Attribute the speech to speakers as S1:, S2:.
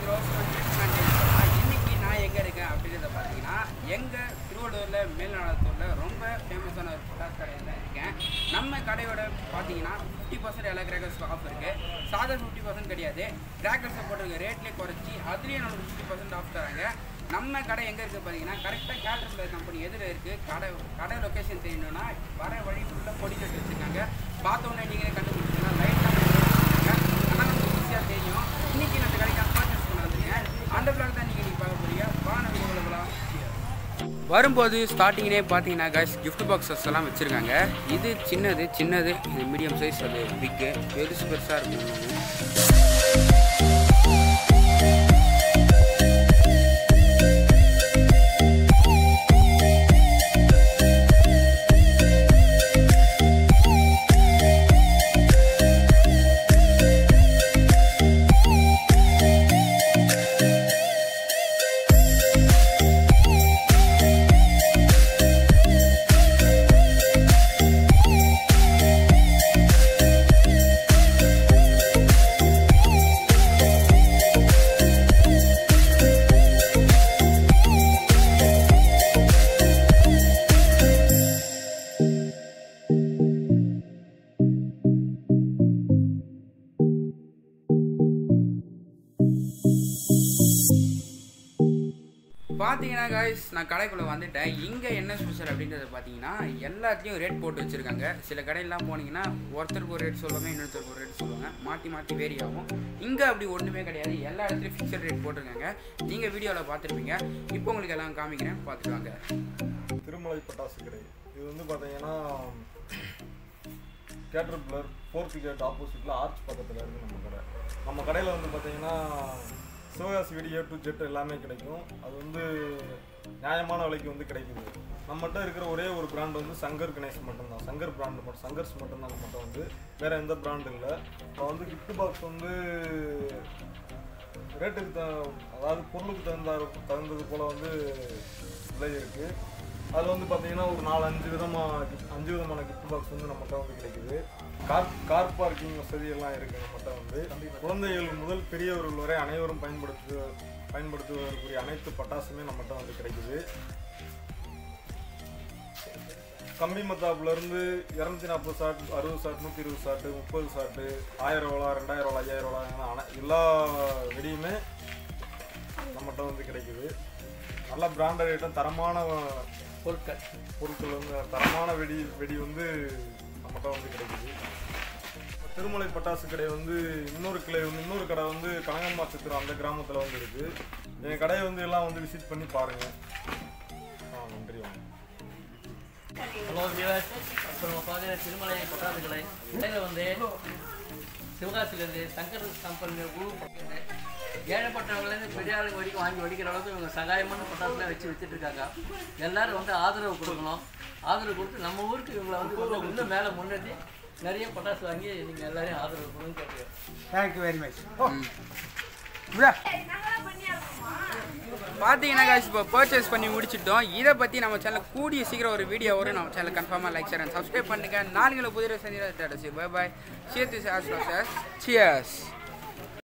S1: pros இன்னைக்கு நான் எங்கே இருக்கேன் அப்படின்றத பார்த்தீங்கன்னா எங்கள் திருவள்ளூரில் மேல்நாளத்தூரில் ரொம்ப ஃபேமஸான ஒரு பட்டாசு கடையில் தான் இருக்கேன் நம்ம கடையோட பார்த்தீங்கன்னா ஃபிஃப்டி பர்சன்ட் எல்லா கிராக்கர்ஸ் ஆஃப் இருக்குது சாதா ஃபிஃப்டி பர்சன்ட் கிடையாது கிராக்கர்ஸை போட்டிருக்க ரேட்லேயே குறைச்சி அதுலேயே நமக்கு ஃபிஃப்டி பர்சன்ட் ஆஃப் தராங்க நம்ம கடை எங்கே இருக்குது பார்த்தீங்கன்னா கரெக்டாக கேட்டர்பிளர் கம்பெனி எதில் இருக்குது கடை கடை லொக்கேஷன் தெரியணும்னா வர வழி ஃபுல்லாக பொடி கட்டு வச்சுருக்காங்க பார்த்த உடனே நீங்களே கண்டுபிடிச்சிங்கன்னா லைட்டாக ஆனால் நமக்கு ஈஸியாக தெரியும் இன்னைக்கு நம்ம கடைக்கு பர்ச்சேஸ் பண்ண வந்துருக்கேன் அந்த பிளாக் தான் நீங்கள் நீங்கள் பார்க்க போறீங்க வான வீடியோலாம் வரும்போது ஸ்டார்டிங்லேயே பார்த்தீங்கன்னா guys gift பாக்ஸஸ் எல்லாம் வச்சுருக்காங்க இது சின்னது சின்னது இது மீடியம் சைஸ் அது பிக்கு பெருசு பெருசாக இருக்கும் பார்த்தீங்கன்னா guys நான் கடைக்குள்ளே வந்துட்டேன் இங்கே என்ன ஸ்பெஷல் அப்படின்றத பார்த்தீங்கன்னா எல்லாத்துலேயும் ரேட் போட்டு வச்சுருக்காங்க சில கடையெல்லாம் போனீங்கன்னா ஒருத்தருக்கு ஒரு ரேட் சொல்லுவாங்க இன்னொருத்தருக்கு ஒரு ரேட் சொல்லுவாங்க மாற்றி மாற்றி வேரி ஆகும் இங்கே அப்படி ஒன்றுமே கிடையாது எல்லா இடத்துலையும் ஃபிக்ஸட் ரேட் போட்டிருக்காங்க நீங்கள் வீடியோவில் பார்த்துருப்பீங்க இப்போ உங்களுக்கு எல்லாம் காமிக்கிறேன் பார்த்துட்டு வாங்க
S2: திருமலை பட்டாசு கடை இது வந்து பார்த்தீங்கன்னா கேட்டர்பிளர் ஃபோர்த் கேட் ஆப்போசிட்டில் ஆர்ச் பக்கத்தில் இருக்குது நம்ம கடை நம்ம கடையில் வந்து பார்த்தீங்கன்னா சிவகாசி வெடி ஏ டு ஜெட் எல்லாமே கிடைக்கும் அது வந்து நியாயமான விலைக்கு வந்து கிடைக்குது நம்மகிட்ட இருக்கிற ஒரே ஒரு பிராண்ட் வந்து சங்கர் கணேஷ் மட்டும்தான் சங்கர் பிராண்ட் மட்டும் சங்கர்ஸ் மட்டும்தான் நம்மகிட்ட வந்து வேறு எந்த பிராண்ட் இல்லை இப்போ வந்து கிஃப்ட் பாக்ஸ் வந்து ரேட்டுக்கு த அதாவது பொருளுக்கு தகுந்த தகுந்தது போல் வந்து விலை இருக்குது அதில் வந்து பார்த்தீங்கன்னா ஒரு நாலு அஞ்சு விதமாக gift- அஞ்சு விதமான கிஃப்ட் பாக்ஸ் வந்து நம்மகிட்ட வந்து கிடைக்குது கார் கார் பார்க்கிங் வசதி எல்லாம் இருக்குது நம்மகிட்ட வந்து குழந்தைகள் முதல் பெரியவர்கள் வரை அனைவரும் பயன்படுத்து பயன்படுத்துவதற்குரிய அனைத்து பட்டாசுமே நம்மகிட்ட வந்து கிடைக்குது கம்பி மத்தாப்புல இருந்து இரநூத்தி நாற்பது ஷாட் அறுபது ஷாட் நூற்றி இருபது ஷாட்டு முப்பது ஷாட்டு ஆயிரம் ரூபா ரெண்டாயிரம் ரூபா ஐயாயிரம் ரூபா அன எல்லா வெடியுமே நம்மகிட்ட வந்து கிடைக்குது நல்ல பிராண்டட் ஐட்டம் தரமான
S1: பொருட்கள்
S2: பொருட்கள் வந்து தரமான வெடி வெடி வந்து நம்மகிட்ட வந்து கிடைக்குது திருமலை பட்டாசு கடை வந்து இன்னொரு கிளை வந்து இன்னொரு கடை வந்து கனகம்மா சித்திரம் அந்த கிராமத்தில் வந்து இருக்குது என் கடையை வந்து எல்லாம் வந்து விசிட் பண்ணி பாருங்கள் ஆ நன்றி வாங்க
S3: ஹலோ வியூவர்ஸ் இப்போ நம்ம பார்த்தீங்கன்னா திருமலை பட்டாசு கடை இடையில வந்து சிவகாசிலேருந்து சங்கர் கம்பெனி குழு பக்கத்துல ஏழைப்பட்டவங்கலேருந்து பெரிய ஆளுங்க வரைக்கும் வாங்கி வடிக்கிற அளவுக்கு இவங்க சகாயமான பட்டாசுலாம் வச்சு வச்சுட்டு இருக்காங்க எல்லாரும் வந்து ஆதரவு கொடுக்கணும் ஆதரவு கொடுத்து நம்ம ஊருக்கு இவங்களை வந்து இன்னும் இன்னும் மேலே முன்னேற்றி நிறைய பட்டாசு வாங்கி நீங்கள் எல்லாரையும் ஆதரவு கொடுன்னு கேட்குறேன்
S4: தேங்க்யூ வெரி மச்
S1: பார்த்தீங்கன்னா guys இப்போ பர்ச்சேஸ் பண்ணி முடிச்சிட்டோம் இதை பற்றி நம்ம சேனல் கூடிய சீக்கிரம் ஒரு வீடியோ வரும் நம்ம சேனல் கன்ஃபார்மாக லைக் ஷேர் அண்ட் சப்ஸ்கிரைப் பண்ணுங்க நாளைக்கு புதிய சந்திரா பை பாய் சேர்த்து சியர்ஸ்